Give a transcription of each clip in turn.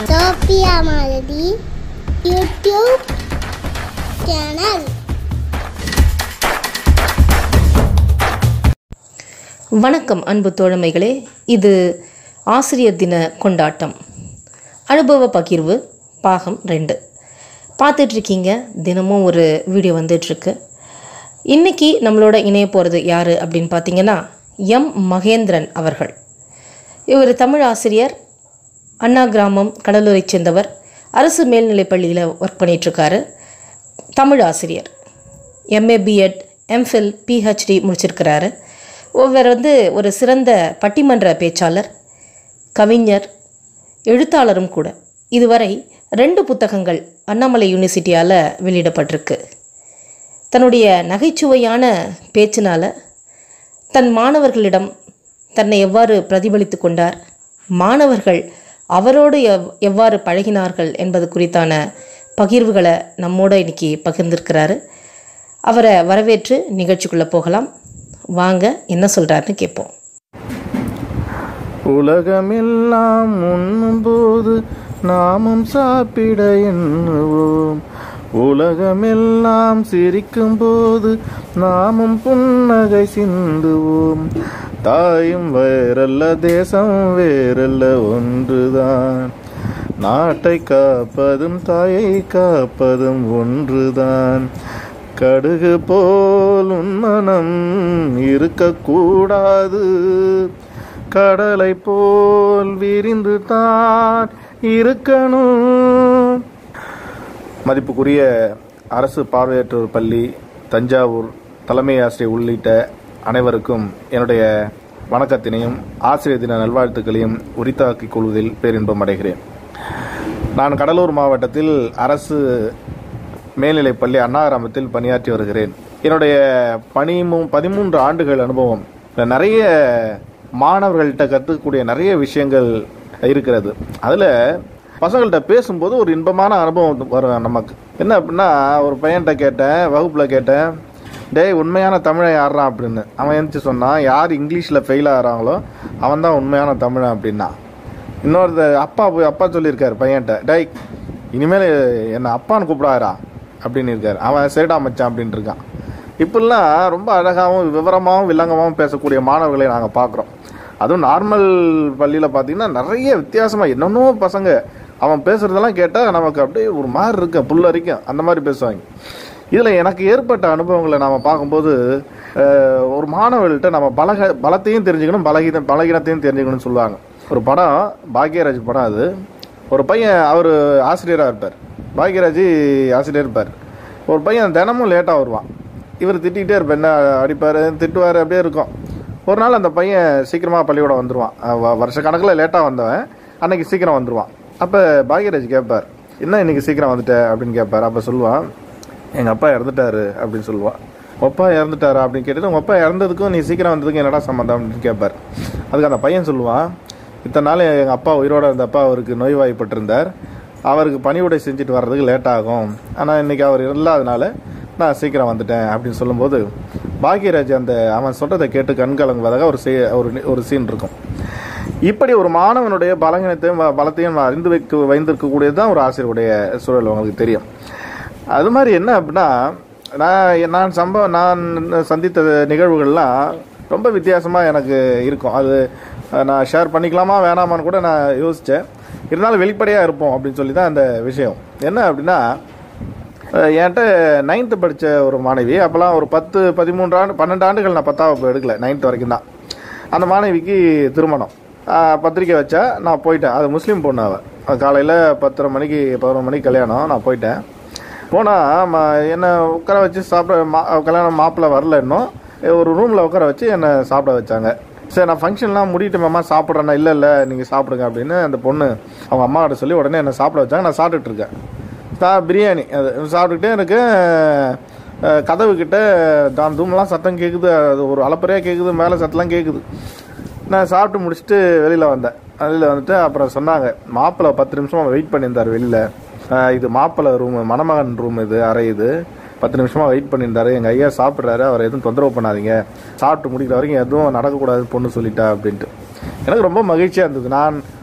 Sophia Malathi YouTube channel வணக்கம் அன்பு தோழமைகளே இது ஆசிரியர் தின கொண்டாட்டம் அனுபவ பகிர்வு பாகம் ரெண்டு பார்த்துட்ருக்கீங்க தினமும் ஒரு வீடியோ வந்துட்டுருக்கு இன்றைக்கி நம்மளோட இணைய போகிறது யார் அப்படின்னு பார்த்தீங்கன்னா எம் மகேந்திரன் அவர்கள் இவர் தமிழ் ஆசிரியர் அண்ணா கிராமம் கடலூரை சேர்ந்தவர் அரசு மேல்நிலைப் பள்ளியில் ஒர்க் பண்ணிகிட்ருக்காரு தமிழ் ஆசிரியர் எம்ஏ பிஎட் எம்ஃபில் பிஹெச்டி முடிச்சிருக்கிறாரு இவர் வந்து ஒரு சிறந்த பட்டிமன்ற பேச்சாளர் கவிஞர் எழுத்தாளரும் கூட இதுவரை ரெண்டு புத்தகங்கள் அண்ணாமலை யூனிவர்சிட்டியால் வெளியிடப்பட்டிருக்கு தன்னுடைய நகைச்சுவையான பேச்சினால் தன் மாணவர்களிடம் தன்னை எவ்வாறு பிரதிபலித்து கொண்டார் மாணவர்கள் அவரோடு எவ் எவ்வாறு பழகினார்கள் என்பது குறித்தான பகிர்வுகளை நம்மோட இன்னைக்கு பகிர்ந்திருக்கிறாரு அவரை வரவேற்று நிகழ்ச்சிக்குள்ளே போகலாம் வாங்க என்ன சொல்கிறாருன்னு கேட்போம் உலகமெல்லாம் உண்ணும்போது நாமும் சாப்பிட எண்ணுவோம் உலகமெல்லாம் சிரிக்கும் போது நாமும் புன்னகை சிந்துவோம் தாயும் வேறல்ல தேசம் வேறல்ல ஒன்றுதான் நாட்டை காப்பதும் தாயை காப்பதும் ஒன்றுதான் கடுகு போல் உன் மனம் இருக்கக்கூடாது கடலை போல் விரிந்து தான் இருக்கணும் மதிப்புக்குரிய அரசு பார்வையற்றோர் பள்ளி தஞ்சாவூர் தலைமை ஆசிரியர் உள்ளிட்ட அனைவருக்கும் என்னுடைய வணக்கத்தினையும் ஆசிரியர் தின நல்வாழ்த்துக்களையும் உரித்தாக்கிக் கொள்வதில் பேரின்பம் அடைகிறேன் நான் கடலூர் மாவட்டத்தில் அரசு மேல்நிலைப் பள்ளி அண்ணாகிராமத்தில் பணியாற்றி வருகிறேன் என்னுடைய பணி பதிமூன்று ஆண்டுகள் அனுபவம் நிறைய மாணவர்கள்ட்ட கற்றுக்கக்கூடிய நிறைய விஷயங்கள் இருக்கிறது அதில் பசங்கள்கிட்ட பேசும்போது ஒரு இன்பமான அனுபவம் வரும் நமக்கு என்ன அப்படின்னா ஒரு பையன்கிட்ட கேட்டேன் வகுப்பில் கேட்டேன் டேய் உண்மையான தமிழை யாருறான் அப்படின்னு அவன் எழுந்துச்சு சொன்னான் யார் இங்கிலீஷில் ஃபெயில் ஆகிறாங்களோ அவன் தான் உண்மையான தமிழன் அப்படின்னா இன்னொருத்த அப்பா போய் அப்பா சொல்லியிருக்காரு பையன்கிட்ட டேய் இனிமேல் என்னை அப்பான்னு கூப்பிடாரா அப்படின்னு இருக்காரு அவன் சரிடா மச்சான் அப்படின்ட்டு இருக்கான் இப்படிலாம் ரொம்ப அழகாகவும் விவரமாகவும் வில்லங்கமாகவும் பேசக்கூடிய மாணவர்களை நாங்கள் பார்க்குறோம் அதுவும் நார்மல் பள்ளியில் பார்த்தீங்கன்னா நிறைய வித்தியாசமாக என்னென்னோ பசங்க அவன் பேசுகிறதெல்லாம் கேட்டால் நமக்கு அப்படியே ஒரு மாதிரி இருக்க புல்லரிக்கும் அந்த மாதிரி பேசுவாங்க இதில் எனக்கு ஏற்பட்ட அனுபவங்களை நாம் பார்க்கும்போது அஹ், ஒரு மாணவர்கள்ட்ட நம்ம பலக பலத்தையும் தெரிஞ்சுக்கணும் பலகீன பலகீனத்தையும் தெரிஞ்சுக்கணும்னு சொல்லுவாங்க ஒரு படம் பாக்யராஜ் படம் அது ஒரு பையன் அவர் ஆசிரியராக இருப்பார் பாக்யராஜ் ஆசிரியர் இருப்பார் ஒரு பையன் தினமும் லேட்டாக வருவான் இவர் திட்டிகிட்டே இருப்பார் என்ன அடிப்பார் திட்டுவார் அப்படியே இருக்கும் ஒரு நாள் அந்த பையன் சீக்கிரமாக பள்ளிக்கூடம் வந்துடுவான் அவ- வருஷ கணக்கில் லேட்டாக வந்தவன் அன்னைக்கு சீக்கிரம் வந்துடுவான் அப்போ பாக்யராஜ் கேட்பார் என்ன இன்னைக்கு சீக்கிரம் வந்துட்ட அப்படின்னு கேட்பார் அப்போ சொல்லுவான் எங்கள் அப்பா இறந்துட்டாரு அப்படின்னு சொல்லுவான் உங்க அப்பா இறந்துட்டாரா அப்படின்னு கேட்டுட்டு உங்கள் அப்பா இறந்ததுக்கும் நீ சீக்கிரம் வந்ததுக்கும் என்னடா சம்மந்தம் அப்படின்னு கேட்பார் அதுக்கு அந்த பையன் சொல்லுவான் இத்தனை நாள் எங்கள் அப்பா உயிரோட இருந்தப்பா அவருக்கு நோய்வாய்ப்பட்டிருந்தார் அவருக்கு பணிவிடை செஞ்சுட்டு வர்றதுக்கு லேட் ஆகும் ஆனால் இன்னைக்கு அவர் இல்லாதனால நான் சீக்கிரம் வந்துட்டேன் அப்படின்னு சொல்லும்போது பாக்யராஜ் அந்த அவன் சொல்கிறத கேட்டு கண்கலங்குவதாக ஒரு சீ ஒரு நி- ஒரு சீன் இருக்கும் இப்படி ஒரு மாணவனுடைய பலகீனத்தையும் ப- பலத்தையும் அறிந்து வைக்க வைந்திருக்கக்கூடியது தான் ஒரு ஆசிரியருடைய சூழல் உங்களுக்கு தெரியும் அது மாதிரி என்ன அப்படின்னா நான் நான் சம்பவம் நான் சந்தித்த நிகழ்வுகள்லாம் ரொம்ப வித்தியாசமாக எனக்கு இருக்கும் அது அஹ், நான் ஷேர் பண்ணிக்கலாமா வேணாமான்னு கூட நான் யோசித்தேன் இருந்தாலும் வெளிப்படையாக இருப்போம் அப்படின்னு சொல்லி தான் அந்த விஷயம் என்ன அப்படின்னா அஹ், என்கிட்ட நைன்த்து படித்த ஒரு மாணவி அப்போல்லாம் ஒரு பத்து பதிமூன்று ஆண்டு பன்னெண்டு ஆண்டுகள் நான் பத்தாம் வகுப்பு எடுக்கல நைன்த் வரைக்கும் தான் அந்த மாணவிக்கு திருமணம் அஹ், பத்திரிக்கை வச்சா நான் போயிட்டேன் அது முஸ்லீம் பொண்ணு அவள் அது காலையில் பத்தரை மணிக்கு பதினொரு மணிக்கு கல்யாணம் நான் போயிட்டேன் போனால் என்னை உட்கார வச்சு சாப்பிட மா கல்யாணம் மாப்பிள்ளை வரல இன்னும் ஒரு ரூமில் உட்கார வச்சு என்னை சாப்பிட வச்சாங்க சரி நான் ஃபங்க்ஷன்லாம் முடிட்டு மாமா சாப்பிட்றேன்னா இல்லை இல்லை நீங்கள் சாப்பிடுங்க அப்படின்னு அந்த பொண்ணு அவங்க அம்மாவோட சொல்லி உடனே என்னை சாப்பிட வச்சாங்க நான் சாப்பிட்டுட்டு இருக்கேன் சா பிரியாணி அது சாப்பிட்டுக்கிட்டே எனக்கு அஹ், கதவு கிட்ட தான் தூம்லாம் சத்தம் கேட்குது அது ஒரு அலப்பறையாக கேட்குது மேலே சத்தம்லாம் கேட்குது நான் சாப்பிட்டு முடிச்சுட்டு வெளியில் வந்தேன் வெளியில் வந்துட்டு அப்புறம் சொன்னாங்க மாப்பிள்ளை பத்து நிமிஷமாக வெயிட் பண்ணியிருந்தார் வெளியில் இது மாப்பிள்ளை ரூம் மணமகன் ரூம் இது அறை இது பத்து நிமிஷமா வெயிட் பண்ணியிருந்தாரு எங்க ஐயா சாப்பிட்றாரு அவர் எதுவும் தொந்தரவு பண்ணாதீங்க சாப்பிட்டு முடிக்கிற வரைக்கும் எதுவும் நடக்கக்கூடாது பொண்ணு சொல்லிட்டா அப்படின்ட்டு எனக்கு ரொம்ப மகிழ்ச்சியா இருந்தது நான்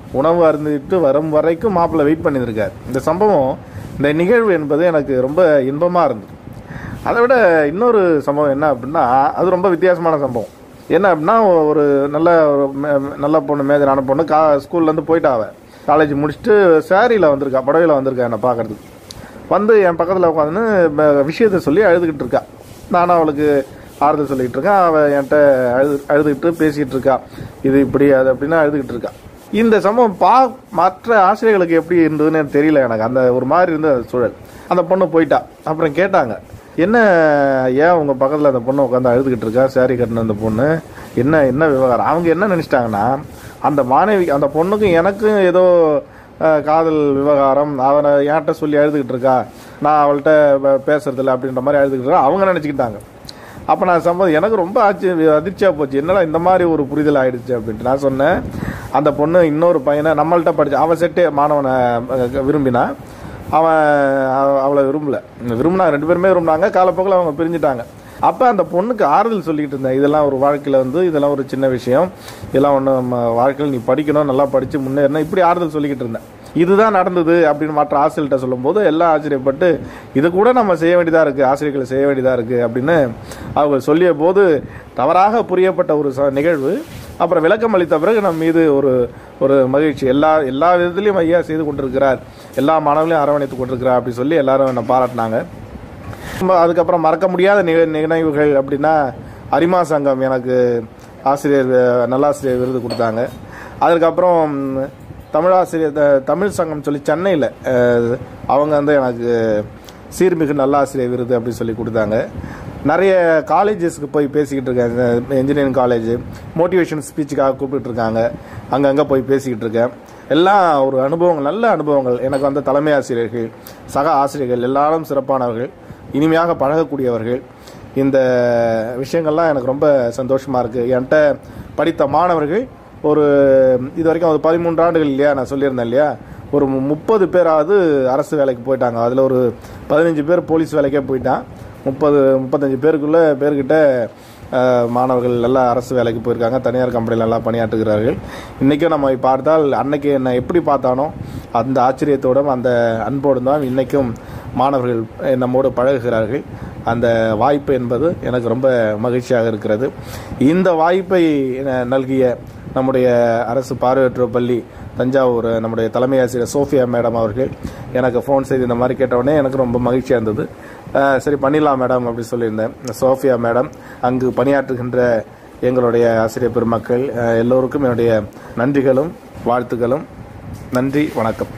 உணவு அருந்திட்டு வரும் வரைக்கும் மாப்பிள்ளை வெயிட் பண்ணியிருக்கார் இந்த சம்பவம் இந்த நிகழ்வு என்பது எனக்கு ரொம்ப இன்பமாக இருந்தது அதை விட இன்னொரு சம்பவம் என்ன அப்படின்னா அது ரொம்ப வித்தியாசமான சம்பவம் என்ன அப்படின்னா ஒரு நல்ல ஒரு மே- நல்ல பொண்ணு மேஜரான பொண்ணு கா ஸ்கூல்லேருந்து போயிட்டா அவ காலேஜ் முடிச்சுட்டு சாரியில் வந்திருக்கா புடவையில் வந்திருக்கா என்னை பார்க்கறதுக்கு வந்து என் பக்கத்தில் உட்காந்து விஷயத்தை சொல்லி அழுதுகிட்டு இருக்கா நானும் அவளுக்கு ஆறுதல் சொல்லிக்கிட்டு இருக்கேன் அவள் என்கிட்ட அழுது அழுதுகிட்டு பேசிகிட்டு இருக்கா இது இப்படி அது அப்படின்னு அழுதுகிட்டு இருக்கா இந்த சம்பவம் பா மற்ற ஆசிரியர்களுக்கு எப்படி இருந்ததுன்னு எனக்கு தெரியல எனக்கு அந்த ஒரு மாதிரி இருந்த சூழல் அந்த பொண்ணு போயிட்டா அப்புறம் கேட்டாங்க என்ன ஏன் உங்க பக்கத்தில் அந்த பொண்ணு உட்காந்து அழுதுகிட்டு இருக்கா சாரி கட்டின அந்த பொண்ணு என்ன என்ன விவகாரம் அவங்க என்ன நினைச்சிட்டாங்கன்னா அந்த மாணவி அந்த பொண்ணுக்கும் எனக்கும் ஏதோ அஹ், காதல் விவகாரம் அவனை என்கிட்ட சொல்லி அழுதுகிட்டு இருக்கா நான் அவள்கிட்ட ப- பேசுறதில்ல அப்படின்ற மாதிரி அழுதுகிட்டு இருக்கா அவங்க நினச்சிக்கிட்டாங்க அப்போ நான் சம்பவம் எனக்கு ரொம்ப ஆச்சு அதிர்ச்சியாக போச்சு என்னடா இந்த மாதிரி ஒரு புரிதல் ஆயிடுச்சு அப்படின்ட்டு நான் சொன்னேன் அந்த பொண்ணு இன்னொரு பையனை நம்மள்ட்ட படிச்சு அவன் செட்டே மாணவனை அஹ், விரும்பினா அவன் அவ- அவளை விரும்பல விரும்பினா ரெண்டு பேருமே விரும்பினாங்க காலப்போக்கில் அவங்க பிரிஞ்சுட்டாங்க அப்போ அந்த பொண்ணுக்கு ஆறுதல் சொல்லிக்கிட்டு இருந்தேன் இதெல்லாம் ஒரு வாழ்க்கையில் வந்து இதெல்லாம் ஒரு சின்ன விஷயம் இதெல்லாம் ஒன்று நம்ம வாழ்க்கையில் நீ படிக்கணும் நல்லா படித்து முன்னேறணும் இப்படி ஆறுதல் சொல்லிக்கிட்டு இருந்தேன் இதுதான் நடந்தது அப்படின்னு மற்ற ஆசிரியர்கிட்ட சொல்லும்போது எல்லாம் ஆச்சரியப்பட்டு இது கூட நம்ம செய்ய வேண்டியதாக இருக்குது ஆசிரியர்கள் செய்ய வேண்டியதாக இருக்குது அப்படின்னு அவங்க சொல்லிய போது தவறாக புரியப்பட்ட ஒரு ச- நிகழ்வு அப்புறம் விளக்கம் அளித்த பிறகு நம் மீது ஒரு ஒரு மகிழ்ச்சி எல்லா எல்லா விதத்துலையும் ஐயா செய்து கொண்டிருக்கிறார் எல்லா மாணவர்களையும் அரவணைத்து கொண்டிருக்கிறார் அப்படி சொல்லி எல்லாரும் என்னை பாராட்டினாங்க ரொம்ப அதுக்கப்புறம் மறக்க முடியாத நிக நினைவுகள் அப்படின்னா அரிமா சங்கம் எனக்கு ஆசிரியர் அஹ், நல்லாசிரியர் விருது கொடுத்தாங்க அதுக்கப்புறம் தமிழாசிரியர் த- தமிழ் சங்கம் சொல்லி சென்னையில் அவங்க வந்து எனக்கு சீர்மிகு நல்லாசிரியர் விருது அப்படி சொல்லி கொடுத்தாங்க நிறைய காலேஜஸ்க்கு போய் பேசிக்கிட்டு இருக்கேன் இன்ஜினியரிங் காலேஜ் மோட்டிவேஷன் ஸ்பீச்சுக்காக கூப்பிட்டு இருக்காங்க அங்கங்கே போய் பேசிக்கிட்டு இருக்கேன் எல்லாம் ஒரு அனுபவங்கள் நல்ல அனுபவங்கள் எனக்கு வந்த தலைமை ஆசிரியர்கள் சக ஆசிரியர்கள் எல்லாரும் சிறப்பானவர்கள் இனிமையாக பழகக்கூடியவர்கள் இந்த விஷயங்கள்லாம் எனக்கு ரொம்ப சந்தோஷமாக இருக்குது என்கிட்ட படித்த மாணவர்கள் ஒரு இது வரைக்கும் ஒரு பதிமூன்று ஆண்டுகள் இல்லையா நான் சொல்லியிருந்தேன் இல்லையா ஒரு மு- முப்பது பேராவது அரசு வேலைக்கு போயிட்டாங்க அதில் ஒரு பதினஞ்சு பேர் போலீஸ் வேலைக்கே போயிட்டான் முப்பது முப்பத்தஞ்சு பேருக்குள்ள பேர்கிட்ட அஹ், மாணவர்கள் எல்லாம் அரசு வேலைக்கு போயிருக்காங்க தனியார் கம்பெனியில் எல்லாம் பணியாற்றுகிறார்கள் இன்றைக்கும் நம்ம பார்த்தால் அன்னைக்கு என்னை எப்படி பார்த்தானோ அந்த ஆச்சரியத்தோடும் அந்த அன்போடும் தான் இன்றைக்கும் மாணவர்கள் நம்மோடு பழகுகிறார்கள் அந்த வாய்ப்பு என்பது எனக்கு ரொம்ப மகிழ்ச்சியாக இருக்கிறது இந்த வாய்ப்பை ந- நல்கிய நம்முடைய அரசு பார்வையற்றோர் பள்ளி தஞ்சாவூர் நம்முடைய தலைமை ஆசிரியர் சோஃபியா மேடம் அவர்கள் எனக்கு ஃபோன் செய்து இந்த மாதிரி கேட்டவுடனே எனக்கு ரொம்ப மகிழ்ச்சியாக இருந்தது அஹ் சரி பண்ணிடலாம் மேடம் அப்படி சொல்லியிருந்தேன் சோஃபியா மேடம் அங்கு பணியாற்றுகின்ற எங்களுடைய ஆசிரியர் பெருமக்கள் அஹ் எல்லோருக்கும் என்னுடைய நன்றிகளும் வாழ்த்துக்களும் நன்றி வணக்கம்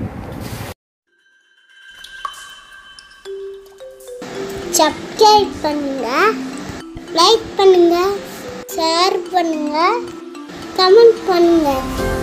சப்ஸ்கிரைப் பண்ணுங்க லைக் பண்ணுங்க ஷேர் பண்ணுங்க கமெண்ட் பண்ணுங்க